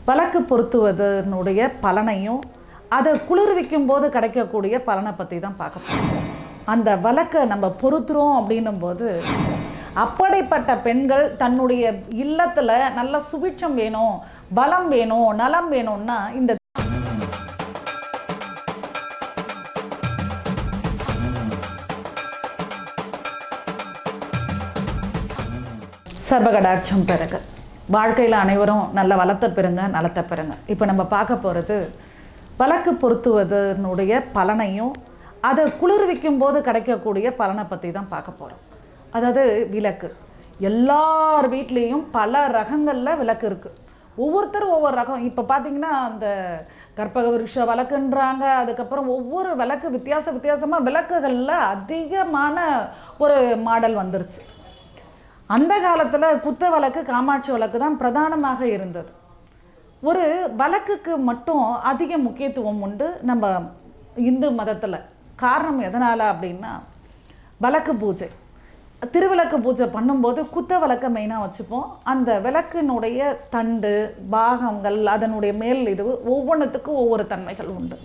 விளக்கு பொருத்துவதனுடைய பலனையும் அதை குளிர்விக்கும் போது கிடைக்கக்கூடிய பலனை பற்றி தான் பார்க்க போகிறோம் அந்த விளக்கை நம்ம பொருத்துறோம் அப்படின்னும் போது அப்படிப்பட்ட பெண்கள் தன்னுடைய இல்லத்தில் நல்ல சுபிட்சம் வேணும் பலம் வேணும் நலம் வேணும்னா இந்த சர்வகடாட்சம் பெறுங்க வாழ்க்கையில் அனைவரும் நல்ல வளத்தை பெறுங்க நலத்தை பெறுங்க இப்போ நம்ம பார்க்க போகிறது விளக்கு பொருத்துவதனுடைய பலனையும் அதை குளிர்விக்கும் போது கிடைக்கக்கூடிய பலனை பற்றி தான் பார்க்க போகிறோம் அதாவது விளக்கு எல்லார் வீட்லேயும் பல ரகங்களில் விளக்கு இருக்குது ஒவ்வொருத்தரும் ஒவ்வொரு ரகம் இப்போ பார்த்தீங்கன்னா அந்த கற்பக விருஷ விளக்குன்றாங்க அதுக்கப்புறம் ஒவ்வொரு விளக்கு வித்தியாச வித்தியாசமாக விளக்குகளில் அதிகமான ஒரு மாடல் வந்துருச்சு அந்த காலத்தில் குத்த விளக்கு காமாட்சி விளக்கு தான் பிரதானமாக இருந்தது ஒரு விளக்குக்கு மட்டும் அதிக முக்கியத்துவம் உண்டு நம்ம இந்து மதத்தில் காரணம் எதனால் அப்படின்னா விளக்கு பூஜை திருவிளக்கு பூஜை பண்ணும்போது குத்த விளக்கை மெயினாக வச்சுப்போம் அந்த விளக்கினுடைய தண்டு பாகங்கள் அதனுடைய மேல் இது ஒவ்வொன்றுத்துக்கும் ஒவ்வொரு தன்மைகள் உண்டு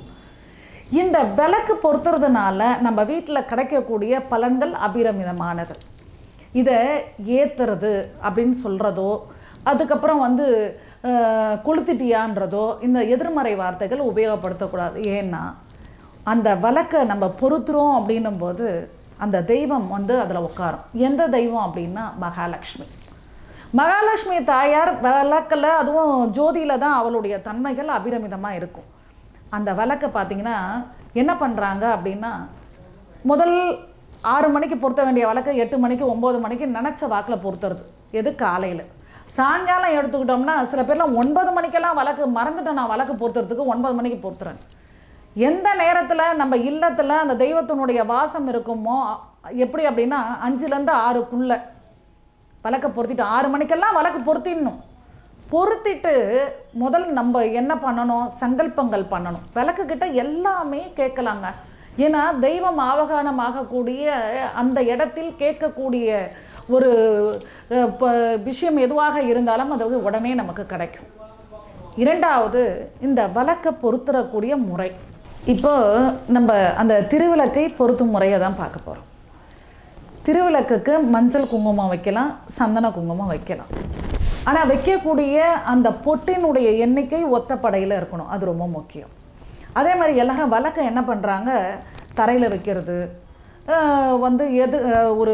இந்த விளக்கு பொறுத்துறதுனால நம்ம வீட்டில் கிடைக்கக்கூடிய பலன்கள் அபிரமிதமானது இதை ஏற்றுறது அப்படின்னு சொல்கிறதோ அதுக்கப்புறம் வந்து அஹ், கொளுத்திட்டியான்றதோ இந்த எதிர்மறை வார்த்தைகள் உபயோகப்படுத்தக்கூடாது ஏன்னா அந்த விளக்கை நம்ம பொருத்துறோம் அப்படின்னும் போது அந்த தெய்வம் வந்து அதில் உட்காரும் எந்த தெய்வம் அப்படின்னா மகாலட்சுமி மகாலட்சுமி தாயார் விளக்கில் அதுவும் ஜோதியில் தான் அவளுடைய தன்மைகள் அபிரமிதமாக இருக்கும் அந்த விளக்கை பார்த்தீங்கன்னா என்ன பண்ணுறாங்க அப்படின்னா முதல் ஆறு மணிக்கு பொருத்த வேண்டிய விளக்கை எட்டு மணிக்கு ஒம்பது மணிக்கு நினச்ச வாக்கில் பொருத்துறது எது காலையில் சாயங்காலம் எடுத்துக்கிட்டோம்னா சில பேர்லாம் ஒன்பது மணிக்கெல்லாம் விளக்கு மறந்துட்டேன் நான் விளக்கு பொருத்துறதுக்கு ஒன்பது மணிக்கு பொருத்துறேன் எந்த நேரத்தில் நம்ம இல்லத்தில் அந்த தெய்வத்தினுடைய வாசம் இருக்குமோ எப்படி அப்படின்னா அஞ்சுலேருந்து ஆறுக்குள்ளே விளக்க பொருத்திட்டு ஆறு மணிக்கெல்லாம் விளக்கு பொருத்திடணும் பொருத்திட்டு முதல் நம்ம என்ன பண்ணணும் சங்கல்பங்கள் பண்ணணும் விளக்கு கிட்ட எல்லாமே கேட்கலாங்க ஏன்னா தெய்வம் ஆவகானம் ஆகக்கூடிய அந்த இடத்தில் கேட்கக்கூடிய ஒரு அஹ், ப- விஷயம் எதுவாக இருந்தாலும் அது வந்து உடனே நமக்கு கிடைக்கும் இரண்டாவது இந்த விளக்கை பொருத்துறக்கூடிய முறை இப்போ நம்ம அந்த திருவிளக்கை பொருத்தும் முறையை தான் பார்க்க போகிறோம் திருவிளக்குக்கு மஞ்சள் குங்குமம் வைக்கலாம் சந்தன குங்குமம் வைக்கலாம் ஆனால் வைக்கக்கூடிய அந்த பொட்டினுடைய எண்ணிக்கை ஒத்தப்படையில் இருக்கணும் அது ரொம்ப முக்கியம் அதே மாதிரி எல்லாரும் விளக்கை என்ன பண்ணுறாங்க தரையில் வைக்கிறது ஆஹ் வந்து எது ஆஹ் ஒரு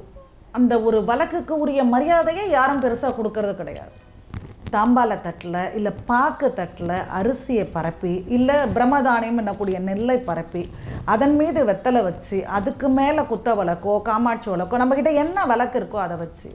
அந்த ஒரு விளக்குக்கு உரிய மரியாதையை யாரும் பெருசாக கொடுக்கறது கிடையாது தாம்பால தட்டில் இல்லை பாக்கு தட்டில் அரிசியை பரப்பி இல்லை பிரம்மதானியம் என்னக்கூடிய நெல்லை பரப்பி அதன் மீது வெத்தலை வச்சு அதுக்கு மேலே குத்த விளக்கோ காமாட்சி விளக்கோ நம்மக்கிட்ட என்ன விளக்கு இருக்கோ அதை வச்சு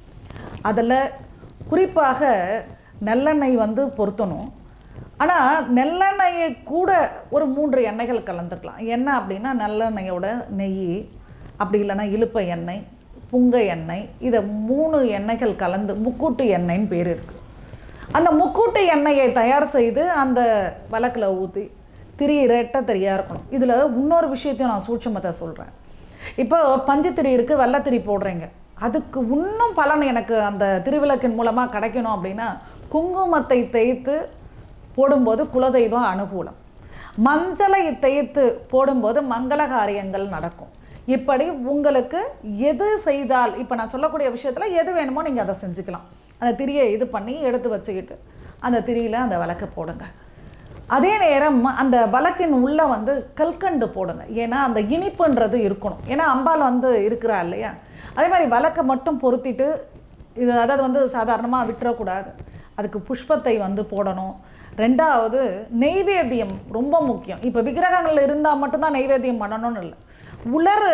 அதில் குறிப்பாக நெல்லெண்ணெய் வந்து பொருத்தணும் ஆனால் நெல்லெண்ணெயை கூட ஒரு மூன்று எண்ணெய்கள் கலந்துக்கலாம் என்ன அப்படின்னா நல்லெண்ணெயோட நெய் அப்படி இல்லைன்னா இலுப்பை எண்ணெய் புங்க எண்ணெய் இதை மூணு எண்ணெய்கள் கலந்து முக்கூட்டு எண்ணெய்ன்னு பேர் இருக்குது அந்த முக்கூட்டு எண்ணெயை தயார் செய்து அந்த விளக்கில் ஊற்றி திரி ரெட்டை திரியாக இருக்கணும் இதில் இன்னொரு விஷயத்தையும் நான் சூட்சமத்தை சொல்கிறேன் இப்போ பஞ்சுத்திரி இருக்குது வெள்ளத்திரி போடுறீங்க அதுக்கு இன்னும் பலன் எனக்கு அந்த திருவிளக்கின் மூலமாக கிடைக்கணும் அப்படின்னா குங்குமத்தை தேய்த்து போடும்போது குலதெய்வம் அனுகூலம் மஞ்சளை தேய்த்து போடும்போது மங்கள காரியங்கள் நடக்கும் இப்படி உங்களுக்கு எது செய்தால் இப்போ நான் சொல்லக்கூடிய விஷயத்தில் எது வேணுமோ நீங்கள் அதை செஞ்சுக்கலாம் அந்த திரியை இது பண்ணி எடுத்து வச்சுக்கிட்டு அந்த திரியில் அந்த விளக்கு போடுங்க அதே நேரம் அந்த வழக்கின் உள்ளே வந்து கல்கண்டு போடுங்க ஏன்னா அந்த இனிப்புன்றது இருக்கணும் ஏன்னா அம்பாள் வந்து இருக்கிறா இல்லையா அதே மாதிரி விளக்கை மட்டும் பொருத்திட்டு இது அதாவது வந்து சாதாரணமாக விட்டுறக்கூடாது அதுக்கு புஷ்பத்தை வந்து போடணும் ரெண்டாவது நெய்வேத்தியம் ரொம்ப முக்கியம் இப்போ விக்கிரகங்கள் இருந்தால் மட்டும்தான் நெய்வேத்தியம் பண்ணணும்னு இல்லை உலர்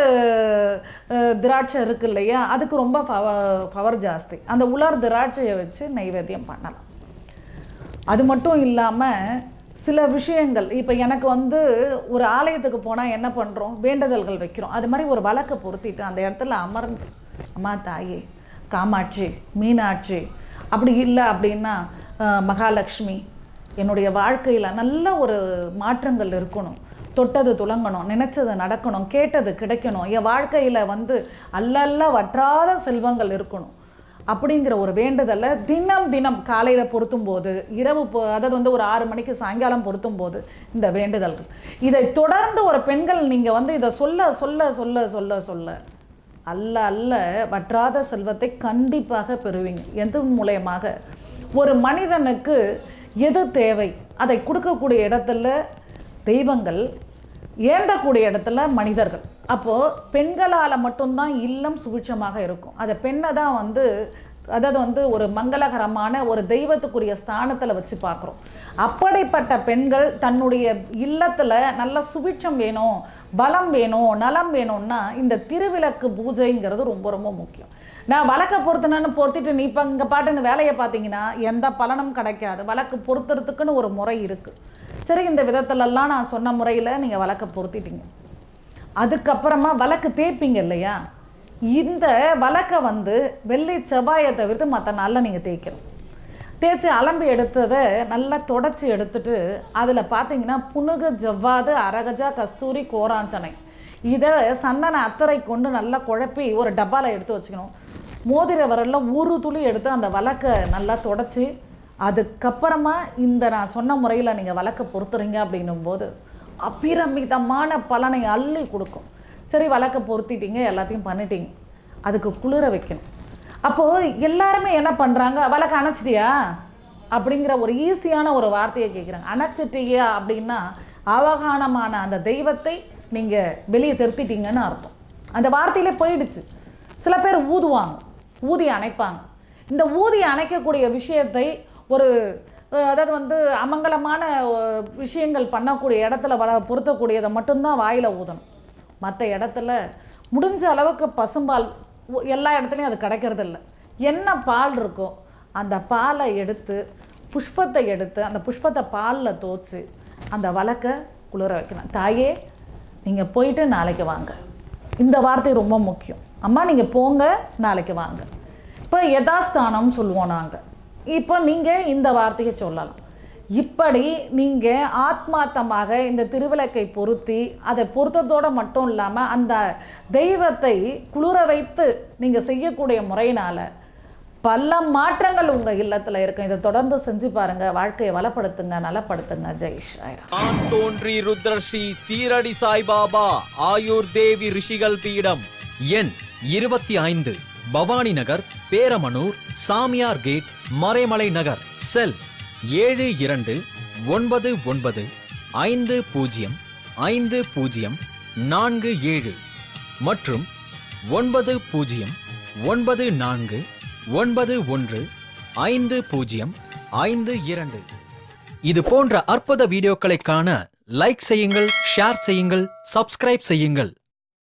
அஹ், திராட்சை இருக்கு இல்லையா அதுக்கு ரொம்ப பவர் பவர் ஜாஸ்தி அந்த உலர் திராட்சையை வச்சு நெய்வேத்தியம் பண்ணலாம் அது மட்டும் இல்லாமல் சில விஷயங்கள் இப்போ எனக்கு வந்து ஒரு ஆலயத்துக்கு போனால் என்ன பண்ணுறோம் வேண்டுதல்கள் வைக்கிறோம் அது மாதிரி ஒரு வழக்கை பொருத்திட்டு அந்த இடத்துல அமர்ந்து அம்மா தாயே காமாட்சி மீனாட்சி அப்படி இல்லை அப்படின்னா அஹ், மகாலட்சுமி என்னுடைய வாழ்க்கையில் நல்ல ஒரு மாற்றங்கள் இருக்கணும் தொட்டது துலங்கணும் நினைச்சது நடக்கணும் கேட்டது கிடைக்கணும் என் வாழ்க்கையில் வந்து அல்லல்ல வற்றாத செல்வங்கள் இருக்கணும் அப்படிங்கிற ஒரு வேண்டுதலை தினம் தினம் காலையில் பொருத்தும் போது இரவு பொ- அதாவது வந்து ஒரு ஆறு மணிக்கு சாயங்காலம் பொருத்தும் போது இந்த வேண்டுதல் இருக்கு. இதை தொடர்ந்து ஒரு பெண்கள் நீங்கள் வந்து இதை சொல்ல சொல்ல சொல்ல சொல்ல சொல்ல அல்ல அல்ல வற்றாத செல்வத்தை கண்டிப்பாக பெறுவீங்க எது மூலயமாக ஒரு மனிதனுக்கு எது தேவை அதை கொடுக்கக்கூடிய இடத்துல தெய்வங்கள் ஏந்தக்கூடிய இடத்துல மனிதர்கள் அப்போது பெண்களால் மட்டும்தான் இல்லம் சுபிட்சமாக இருக்கும் அதை பெண்ணை தான் வந்து அதாவது வந்து ஒரு மங்களகரமான ஒரு தெய்வத்துக்குரிய ஸ்தானத்தில் வச்சு பார்க்குறோம் அப்படிப்பட்ட பெண்கள் தன்னுடைய இல்லத்தில் நல்ல சுபிட்சம் வேணும் பலம் வேணும் நலம் வேணும்னா இந்த திருவிளக்கு பூஜைங்கிறது ரொம்ப ரொம்ப முக்கியம் நான் வழக்கை பொருத்தினு பொருத்திட்டு நீ இப்போ இங்கே பாட்டுன்னு வேலையை பார்த்தீங்கன்னா எந்த பலனும் கிடைக்காது வழக்கு பொருத்துறதுக்குன்னு ஒரு முறை இருக்குது சரி இந்த விதத்துலலாம் நான் சொன்ன முறையில் நீங்கள் வழக்கை பொருத்திட்டீங்க அதுக்கப்புறமா வழக்கு தேய்ப்பீங்க இல்லையா இந்த வழக்கை வந்து வெள்ளி செவ்வாயை தவிர்த்து மற்ற நாளில் நீங்கள் தேய்க்கணும் தேய்ச்சி அலம்பி எடுத்ததை நல்லா தொடச்சி எடுத்துட்டு அதில் பார்த்தீங்கன்னா புனுகு ஜவ்வாது அரகஜா கஸ்தூரி கோராஞ்சனை இதை சந்தன அத்தரை கொண்டு நல்லா குழப்பி ஒரு டப்பாவில் எடுத்து வச்சுக்கணும் மோதிர விரல்ல ஒரு துளி எடுத்து அந்த வழக்கை நல்லா தொடச்சி அதுக்கப்புறமா இந்த நான் சொன்ன முறையில் நீங்கள் வழக்கை பொறுத்துறீங்க அப்படின்னும்போது அபிரமிதமான பலனை அள்ளி கொடுக்கும் சரி வழக்கை பொருத்திட்டீங்க எல்லாத்தையும் பண்ணிட்டீங்க அதுக்கு குளிர வைக்கணும் அப்போது எல்லாருமே என்ன பண்ணுறாங்க வழக்கை அணைச்சிட்டியா அப்படிங்கிற ஒரு ஈஸியான ஒரு வார்த்தையை கேட்குறாங்க அணைச்சிட்டியா அப்படின்னா அவகானமான அந்த தெய்வத்தை நீங்கள் வெளியே திருத்திட்டீங்கன்னு அர்த்தம் அந்த வார்த்தையிலே போயிடுச்சு சில பேர் ஊதுவாங்க ஊதி அணைப்பாங்க இந்த ஊதி அணைக்கக்கூடிய விஷயத்தை ஒரு அஹ், அதாவது வந்து அமங்கலமான அஹ், விஷயங்கள் பண்ணக்கூடிய இடத்துல வள பொருத்தக்கூடியதை மட்டும்தான் வாயில் ஊதணும் மற்ற இடத்துல முடிஞ்ச அளவுக்கு பசும்பால் உ- எல்லா இடத்துலையும் அது கிடைக்கிறது இல்ல என்ன பால் இருக்கோ அந்த பாலை எடுத்து புஷ்பத்தை எடுத்து அந்த புஷ்பத்தை பாலில் தோச்சு அந்த வழக்கை குளிர வைக்கணும் தாயே நீங்கள் போயிட்டு நாளைக்கு வாங்க இந்த வார்த்தை ரொம்ப முக்கியம் அம்மா நீங்கள் போங்க நாளைக்கு வாங்க இப்போ யதாஸ்தானம் சொல்லுவோம் நாங்கள் இப்போ நீங்கள் இந்த வார்த்தையை சொல்லலாம் இப்படி நீங்கள் ஆத்மார்த்தமாக இந்த திருவிளக்கை பொருத்தி அதை பொருத்தத்தோடு மட்டும் இல்லாமல் அந்த தெய்வத்தை குளிர வைத்து நீங்கள் செய்யக்கூடிய முறையினால் பல மாற்றங்கள் உங்கள் இல்லத்தில் இருக்கும் இதை தொடர்ந்து செஞ்சு பாருங்கள் வாழ்க்கையை வளப்படுத்துங்க நலப்படுத்துங்க ஜெய் ஷாய்ராம் தான் தோன்றி ருத்ரஸ்ரீ சீரடி சாய்பாபா ஆயுர் தேவி ரிஷிகள் பீடம் எண் இருபத்தி ஐந்து பவானி நகர் பேரமனூர் சாமியார் கேட் மறைமலை நகர் செல் ஏழு இரண்டு ஒன்பது ஒன்பது ஐந்து பூஜ்ஜியம் ஐந்து பூஜ்ஜியம் நான்கு ஏழு மற்றும் ஒன்பது பூஜ்ஜியம் ஒன்பது நான்கு ஒன்பது ஒன்று ஐந்து பூஜ்ஜியம் ஐந்து இரண்டு இது போன்ற அற்புத வீடியோக்களை காண லைக் செய்யுங்கள் ஷேர் செய்யுங்கள் சப்ஸ்கிரைப் செய்யுங்கள்